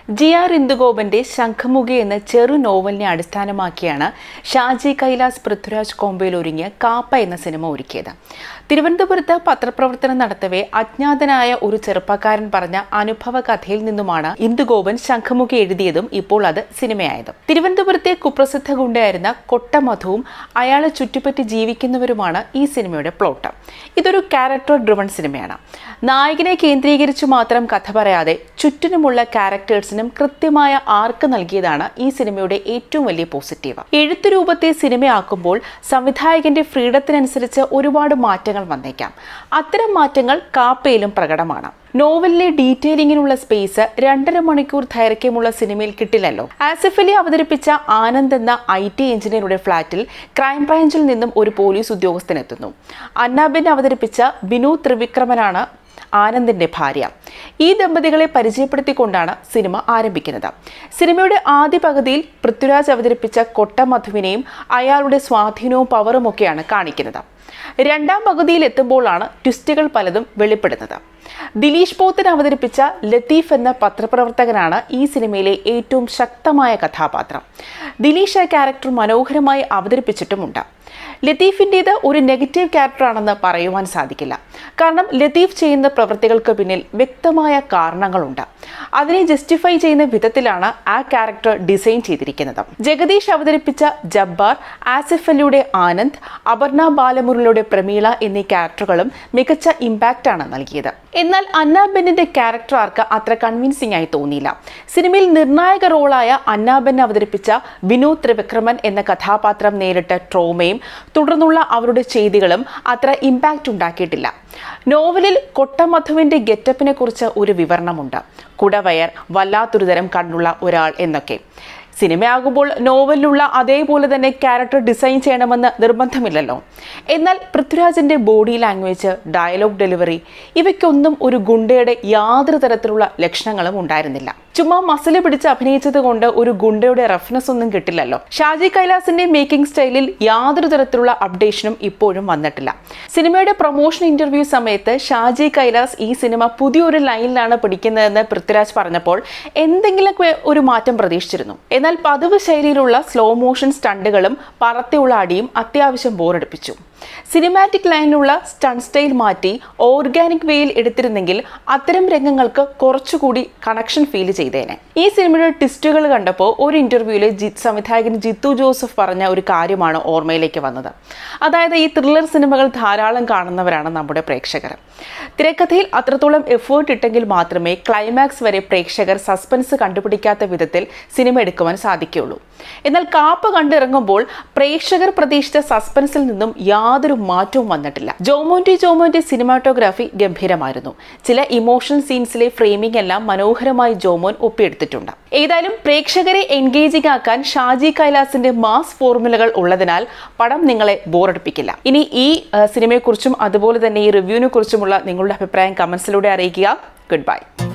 G R ഇന്ദുഗോപന്റെ ശംഖമുഖി എന്ന ചെറു നോവലിനെ അടിസ്ഥാനമാക്കിയാണ് ഷാജി കൈലാസ് പൃഥ്വിരാജ് കോമ്പയിൽ ഒരുങ്ങിയ കാപ്പ എന്ന സിനിമ ഒരുക്കിയത് തിരുവനന്തപുരത്ത് പത്രപ്രവർത്തനം നടത്തവേ അജ്ഞാതനായ ഒരു ചെറുപ്പക്കാരൻ പറഞ്ഞ അനുഭവ കഥയിൽ നിന്നുമാണ് ഇന്ദുഗോപൻ ശംഖമുഖി എഴുതിയതും ഇപ്പോൾ അത് സിനിമയായതും തിരുവനന്തപുരത്തെ കുപ്രസിദ്ധ ഗുണ്ടയായിരുന്ന കൊട്ടമധുവും അയാളെ ചുറ്റിപ്പറ്റി ജീവിക്കുന്നവരുമാണ് ഈ സിനിമയുടെ പ്ലോട്ട് ഇതൊരു ക്യാരക്ടർ ഡ്രിവൺ സിനിമയാണ് നായകനെ കേന്ദ്രീകരിച്ചു മാത്രം കഥ പറയാതെ ചുറ്റിനുമുള്ള ക്യാരക്ടേഴ്സിനും കൃത്യമായ ആർക്ക് നൽകിയതാണ് ഈ സിനിമയുടെ ഏറ്റവും വലിയ പോസിറ്റീവ് എഴുത്തു രൂപത്തെ സിനിമയാക്കുമ്പോൾ സംവിധായകന്റെ ഫ്രീഡത്തിനനുസരിച്ച് ഒരുപാട് മാറ്റങ്ങൾ വന്നേക്കാം അത്തരം മാറ്റങ്ങൾ കാപ്പയിലും പ്രകടമാണ് നോവലിലെ ഡീറ്റെയിലിങ്ങിനുള്ള സ്പേസ് രണ്ടര മണിക്കൂർ ദൈർഘ്യമുള്ള സിനിമയിൽ കിട്ടില്ലല്ലോ ആസിഫ് അലി അവതരിപ്പിച്ച ആനന്ദ് എന്ന ഐ ടി എഞ്ചിനീയറുടെ ഫ്ളാറ്റിൽ ക്രൈംബ്രാഞ്ചിൽ നിന്നും ഒരു പോലീസ് ഉദ്യോഗസ്ഥനെത്തുന്നു അന്നാബിൻ അവതരിപ്പിച്ച ബിനു ത്രിവിക്രമനാണ് ആനന്ദിന്റെ ഭാര്യ ഈ ദമ്പതികളെ പരിചയപ്പെടുത്തിക്കൊണ്ടാണ് സിനിമ ആരംഭിക്കുന്നത് സിനിമയുടെ ആദ്യ പകുതിയിൽ പൃഥ്വിരാജ് അവതരിപ്പിച്ച കൊട്ടമധുവിനെയും അയാളുടെ സ്വാധീനവും പവറും ഒക്കെയാണ് കാണിക്കുന്നത് രണ്ടാം പകുതിയിൽ എത്തുമ്പോഴാണ് ട്വിസ്റ്റുകൾ പലതും വെളിപ്പെടുന്നത് ദിലീഷ് പോത്തൻ അവതരിപ്പിച്ച ലത്തീഫ് എന്ന പത്രപ്രവർത്തകനാണ് ഈ സിനിമയിലെ ഏറ്റവും ശക്തമായ കഥാപാത്രം ദിലീഷ് ആ ക്യാരക്ടർ മനോഹരമായി അവതരിപ്പിച്ചിട്ടുമുണ്ട് ലത്തീഫിൻ്റേത് ഒരു നെഗറ്റീവ് ക്യാരക്ടറാണെന്ന് പറയുവാൻ സാധിക്കില്ല കാരണം ലത്തീഫ് ചെയ്യുന്ന പ്രവൃത്തികൾക്ക് പിന്നിൽ വ്യക്തമായ കാരണങ്ങളുണ്ട് അതിനെ ജസ്റ്റിഫൈ ചെയ്യുന്ന വിധത്തിലാണ് ആ ക്യാരക്ടർ ഡിസൈൻ ചെയ്തിരിക്കുന്നത് ജഗദീഷ് അവതരിപ്പിച്ച ജബ്ബാർ ആസിഫ് അലിയുടെ ആനന്ദ് അപർണ ബാലമുരളിയുടെ പ്രമീള എന്നീ ക്യാരക്ടറുകളും മികച്ച ഇമ്പാക്റ്റ് ആണ് നൽകിയത് എന്നാൽ അന്നാബെന്നിന്റെ ക്യാരക്ടർ ആർക്ക് അത്ര കൺവിൻസിംഗ് ആയി തോന്നിയില്ല സിനിമയിൽ നിർണായക റോളായ അന്നാബെൻ അവതരിപ്പിച്ച വിനോദ് ത്രിവിക്രമൻ എന്ന കഥാപാത്രം നേരിട്ട ട്രോമയും തുടർന്നുള്ള അവരുടെ ചെയ്തികളും അത്ര ഇമ്പാക്റ്റ് ഉണ്ടാക്കിയിട്ടില്ല നോവലിൽ കൊട്ടമധുവിന്റെ ഗെറ്റപ്പിനെ കുറിച്ച് ഒരു വിവരണമുണ്ട് കുടവയർ വല്ലാത്തൊരു തരം കണ്ണുള്ള ഒരാൾ എന്നൊക്കെ സിനിമയാകുമ്പോൾ നോവലിലുള്ള അതേപോലെ തന്നെ ക്യാരക്ടർ ഡിസൈൻ ചെയ്യണമെന്ന് നിർബന്ധമില്ലല്ലോ എന്നാൽ പൃഥ്വിരാജിന്റെ ബോഡി ലാംഗ്വേജ് ഡയലോഗ് ഡെലിവറി ഇവയ്ക്കൊന്നും ഒരു ഗുണ്ടയുടെ യാതൊരു തരത്തിലുള്ള ലക്ഷണങ്ങളും ഉണ്ടായിരുന്നില്ല ചുമ്മാ മസില് പിടിച്ച് അഭിനയിച്ചത് കൊണ്ട് ഒരു ഗുണ്ടയുടെ റഫ്നെസ് ഒന്നും കിട്ടില്ലല്ലോ ഷാജി കൈലാസിന്റെ മേക്കിംഗ് സ്റ്റൈലിൽ യാതൊരു തരത്തിലുള്ള അപ്ഡേഷനും ഇപ്പോഴും വന്നിട്ടില്ല സിനിമയുടെ പ്രൊമോഷൻ ഇന്റർവ്യൂ സമയത്ത് ഷാജി കൈലാസ് ഈ സിനിമ പുതിയൊരു ലൈനിലാണ് പിടിക്കുന്നതെന്ന് പൃഥ്വിരാജ് പറഞ്ഞപ്പോൾ എന്തെങ്കിലുമൊക്കെ ഒരു മാറ്റം പ്രതീക്ഷിച്ചിരുന്നു എന്നാൽ പതിവ് ശൈലിയിലുള്ള സ്ലോ മോഷൻ സ്റ്റണ്ടുകളും പറത്തിയുള്ള അടിയും അത്യാവശ്യം ബോറടിപ്പിച്ചു സിനിമാറ്റിക് ലൈനിലുള്ള സ്റ്റണ്ട് സ്റ്റൈൽ മാറ്റി ഓർഗാനിക് വേയിൽ എടുത്തിരുന്നെങ്കിൽ അത്തരം രംഗങ്ങൾക്ക് കുറച്ചുകൂടി കണക്ഷൻ ഫീൽ ചെയ്തേനെ ഈ സിനിമയുടെ ട്വിസ്റ്റുകൾ കണ്ടപ്പോൾ ഒരു ഇന്റർവ്യൂവിൽ ജിത്ത് സംവിധായകൻ ജിത്തു ജോസഫ് പറഞ്ഞ ഒരു കാര്യമാണ് ഓർമ്മയിലേക്ക് വന്നത് അതായത് ഈ ത്രില്ലർ സിനിമകൾ ധാരാളം കാണുന്നവരാണ് നമ്മുടെ പ്രേക്ഷകർ തിരക്കഥയിൽ അത്രത്തോളം എഫേർട്ട് ഇട്ടെങ്കിൽ മാത്രമേ ക്ലൈമാക്സ് വരെ പ്രേക്ഷകർ സസ്പെൻസ് കണ്ടുപിടിക്കാത്ത വിധത്തിൽ സിനിമ എടുക്കുവാൻ സാധിക്കുകയുള്ളൂ എന്നാൽ കാപ്പ് കണ്ടിറങ്ങുമ്പോൾ പ്രേക്ഷകർ പ്രതീക്ഷിച്ച സസ്പെൻസിൽ നിന്നും യാതൊരു മാറ്റവും വന്നിട്ടില്ല ജോമോന്റെ ജോമോന്റെ സിനിമാറ്റോഗ്രാഫി ഗംഭീരമായിരുന്നു ചില ഇമോഷണൽ സീൻസിലെ ഫ്രെയിമിംഗ് എല്ലാം മനോഹരമായി ജോമോൻ ഒപ്പിയെടുത്തിട്ടുണ്ട് ഏതായാലും പ്രേക്ഷകരെ എൻഗേജിംഗ് ആക്കാൻ ഷാജി കൈലാസിന്റെ മാസ് ഫോർമുലകൾ ഉള്ളതിനാൽ പടം നിങ്ങളെ ബോറടിപ്പിക്കില്ല ഇനി ഈ ആ, സിനിമയെക്കുറിച്ചും അതുപോലെ തന്നെ ഈ റിവ്യൂവിനെ കുറിച്ചുമുള്ള നിങ്ങളുടെ അഭിപ്രായം കമന്റ്സിലൂടെ അറിയിക്കുക ഗുഡ് ബൈ